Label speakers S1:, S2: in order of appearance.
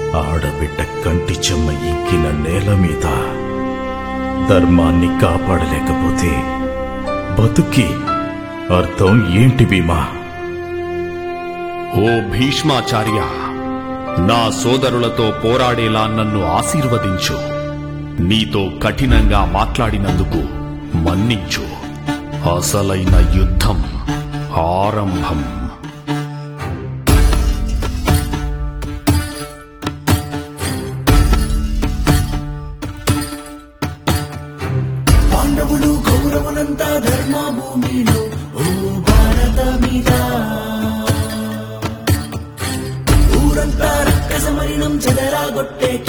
S1: ఆడబిడ్డ కంటి చెమ్మ ఎక్కిన నేల మీద ధర్మాన్ని కాపాడలేకపోతే బతుకి అర్థం ఏంటి భీమా
S2: ఓ భీష్మాచార్య నా సోదరులతో పోరాడేలా నన్ను ఆశీర్వదించు నీతో కఠినంగా మాట్లాడినందుకు మన్నించు అసలైన యుద్ధం ఆరంభం
S3: పాండవులు కౌరవులంతా ధర్మ భూమిలో ఓ భారత మీద ఊరంతా రక్కస మరినం చెదరాగొట్టే